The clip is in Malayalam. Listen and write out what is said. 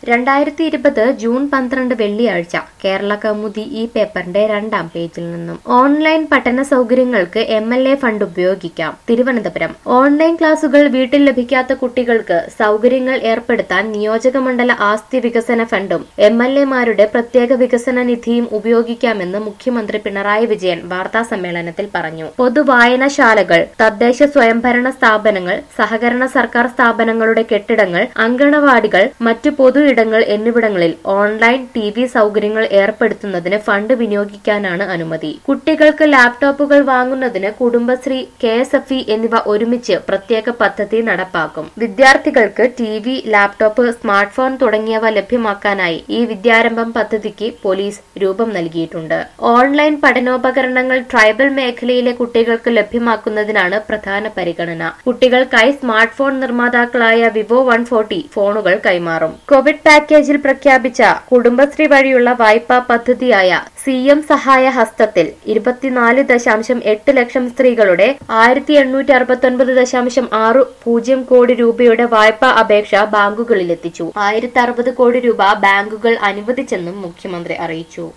രണ്ടായിരത്തി ഇരുപത് ജൂൺ പന്ത്രണ്ട് വെള്ളിയാഴ്ച കേരള കൗമുദി ഈ പേപ്പറിന്റെ രണ്ടാം പേജിൽ നിന്നും ഓൺലൈൻ പഠന സൗകര്യങ്ങൾക്ക് എം എൽ എ ഫണ്ട് ഉപയോഗിക്കാം തിരുവനന്തപുരം ഓൺലൈൻ ക്ലാസുകൾ വീട്ടിൽ ലഭിക്കാത്ത കുട്ടികൾക്ക് സൗകര്യങ്ങൾ ഏർപ്പെടുത്താൻ നിയോജകമണ്ഡല ആസ്തി വികസന ഫണ്ടും എം എൽ എമാരുടെ പ്രത്യേക വികസന നിധിയും ഉപയോഗിക്കാമെന്ന് മുഖ്യമന്ത്രി പിണറായി വിജയൻ വാർത്താ സമ്മേളനത്തിൽ പറഞ്ഞു പൊതുവായനശാലകൾ തദ്ദേശ സ്വയംഭരണ സ്ഥാപനങ്ങൾ സഹകരണ സർക്കാർ സ്ഥാപനങ്ങളുടെ കെട്ടിടങ്ങൾ അങ്കണവാടികൾ മറ്റു പൊതു ഇടങ്ങൾ എന്നിവിടങ്ങളിൽ ഓൺലൈൻ ടി വി സൗകര്യങ്ങൾ ഏർപ്പെടുത്തുന്നതിന് ഫണ്ട് വിനിയോഗിക്കാനാണ് അനുമതി കുട്ടികൾക്ക് ലാപ്ടോപ്പുകൾ വാങ്ങുന്നതിന് Kudumbashree K S F E എന്നിവ ഒരുമിച്ച് പ്രത്യേക പദ്ധതി നടപ്പാക്കും വിദ്യാർത്ഥികൾക്ക് T V laptop smart phone തുടങ്ങിയവ ലഭ്യമാക്കാനായി ഈ വിദ്യാരംഭം പദ്ധതിക്ക് പോലീസ് രൂപം നൽകിയിട്ടുണ്ട് ഓൺലൈൻ പഠനോപകരണങ്ങൾ ട്രൈബൽ മേഖലയിലെ കുട്ടികൾക്ക് ലഭ്യമാക്കുന്നതിനാണ് പ്രധാന പരിഗണന കുട്ടികൾക്കായി സ്മാർട്ട് ഫോൺ നിർമ്മാതാക്കളായ വിവോ വൺ ഫോർട്ടി ഫോണുകൾ കൈമാറും കോവിഡ് പാക്കേജിൽ പ്രഖ്യാപിച്ച കുടുംബശ്രീ വഴിയുള്ള വായ്പാ പദ്ധതിയായ സി എം സഹായ ഹസ്തത്തിൽ ഇരുപത്തിനാല് ദശാംശം എട്ട് ലക്ഷം സ്ത്രീകളുടെ ആയിരത്തി എണ്ണൂറ്റി അറുപത്തി ഒൻപത് ദശാംശം ആറ് പൂജ്യം കോടി രൂപയുടെ വായ്പാ അപേക്ഷ ബാങ്കുകളിലെത്തിച്ചു ആയിരത്തി അറുപത് കോടി രൂപ ബാങ്കുകൾ അനുവദിച്ചെന്നും മുഖ്യമന്ത്രി അറിയിച്ചു